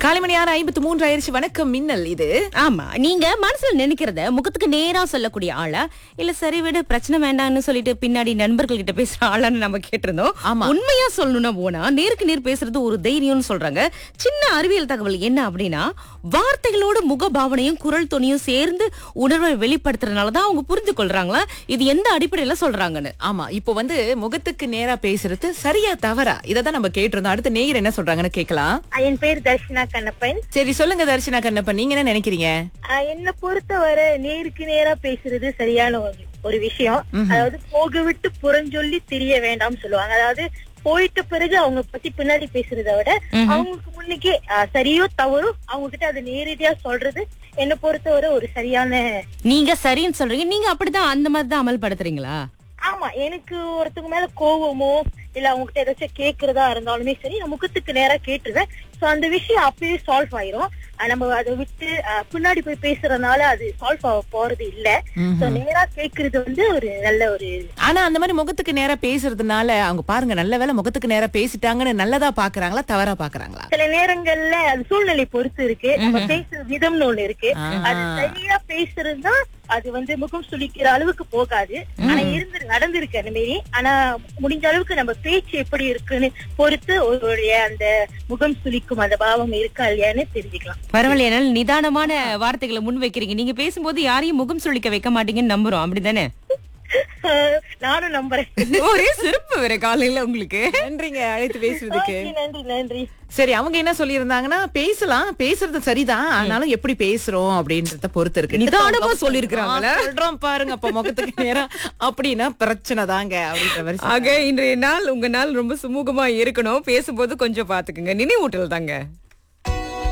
காலை மணி ஆறு ஐம்பத்து மூன்று ஆயிடுச்சு வணக்கம் மின்னல் இது ஆமா நீங்க மனசுல நினைக்கிறத முகத்துக்கு நேரா சொல்லக்கூடிய ஆளா இல்ல சரி விடு பிரச்சனை வேண்டாம்னு சொல்லிட்டு பின்னாடி நண்பர்கள் கிட்ட பேசுற ஆளான்னு நம்ம கேட்டிருந்தோம் ஆமா. உண்மையா சொல்லணும்னா போனா நேருக்கு நேர் பேசுறது ஒரு தைரியம்னு சொல்றாங்க சின்ன அறிவியல் தகவல் என்ன அப்படின்னா வார்த்தைகளோட முக பாவனையும் குரல் துணியும் சேர்ந்து உணர்வை வெளிப்படுத்துறதுனாலதான் அவங்க புரிஞ்சு கொள்றாங்களா இது எந்த அடிப்படையில சொல்றாங்கன்னு ஆமா இப்போ வந்து முகத்துக்கு நேரா பேசுறது சரியா தவறா இததான் நம்ம கேட்டிருந்தோம் அடுத்து நேயர் என்ன சொல்றாங்கன்னு கேட்கலாம் என் பேர் தர்ஷனா கண்ணப்பன் சரி சொல்லுங்க தர்ஷனா கண்ணப்பன் நீங்க என்ன நினைக்கிறீங்க ஆஹ் என்னை பொறுத்தவரை நேருக்கு நேரா பேசுறது சரியான ஒரு ஒரு விஷயம் அதாவது போக விட்டு புறஞ்சொல்லி தெரிய வேண்டாம்னு சொல்லுவாங்க அதாவது போயிட்ட பிறகு அவங்க பத்தி பின்னாடி பேசுறதை விட அவங்களுக்கு முன்னுக்கே ஆஹ் சரியோ தவறோ அவங்க கிட்ட அதை நேரடியா சொல்றது என்னை பொறுத்தவரை ஒரு சரியான நீங்க சரின்னு சொல்றீங்க நீங்க அப்படிதான் அந்த மாதிரி தான் அமல்படுத்துறீங்களா ஆமா எனக்கு ஒருத்தவங்க மேல கோவமோ இல்ல அவங்க கிட்ட ஏதாச்சும் கேக்குறதா இருந்தாலுமே சரி நான் முகத்துக்கு நேரா கேட்டுருவேன் சோ அந்த விஷயம் அப்பயே சால்வ் ஆயிரும் ஆஹ் நம்ம அதை விட்டு ஆஹ் பின்னாடி போய் பேசுறதுனால அது சால்வ் ஆக போறது இல்ல சோ நேரா கேக்குறது வந்து ஒரு நல்ல ஒரு ஆனா அந்த மாதிரி முகத்துக்கு நேரா பேசுறதுனால அவங்க பாருங்க நல்ல வேளை முகத்துக்கு நேரா பேசிட்டாங்கன்னு நல்லதா பாக்குறாங்களா தவறா பாக்குறாங்களா சில நேரங்கள்ல அது சூழ்நிலை பொறுத்து இருக்கு நம்ம பேசுற விதம்னு ஒண்ணு இருக்கு அது சரியா பேசுறதுனா அது வந்து முகம் சுளிக்கிற அளவுக்கு போகாது ஆனா இருந்து நடந்திருக்கு அந்த மாரி ஆனா முடிஞ்ச அளவுக்கு நம்ம பேச்சு எப்படி இருக்குன்னு பொறுத்து ஒருவருடைய அந்த முகம் சுளிக்கும் அந்த பாவம் இருக்கா இல்லையான்னு தெரிஞ்சுக்கலாம் பரவாயில்ல என்னால நிதானமான வார்த்தைகளை முன் வைக்கிறீங்க நீங்க பேசும்போது யாரையும் முகம் சுளிக்க வைக்க மாட்டீங்கன்னு நம்புறோம் அப்படிதானே நானும் நம்புறேன் ஒரே சிறப்பு வேற காலையில உங்களுக்கு நன்றிங்க அழைத்து பேசுறதுக்கு நன்றி நன்றி நன்றி சரி அவங்க என்ன சொல்லியிருந்தாங்கன்னா பேசலாம் பேசுறது சரிதான் ஆனாலும் எப்படி பேசுறோம் அப்படின்றத பொறுத்து இருக்கு நிதானமா சொல்லியிருக்கிறாங்களே. ஆ, சொல்றோம் பாருங்க அப்ப முகத்துக்கு நேரா அப்படின்னா பிரச்சனை தாங்க அப்படின்ற மாதிரி ஆக இன்றைய நாள் உங்க நாள் ரொம்ப சுமூகமா இருக்கணும் பேசும்போது கொஞ்சம் பாத்துக்குங்க நினைவூட்டல் தாங்க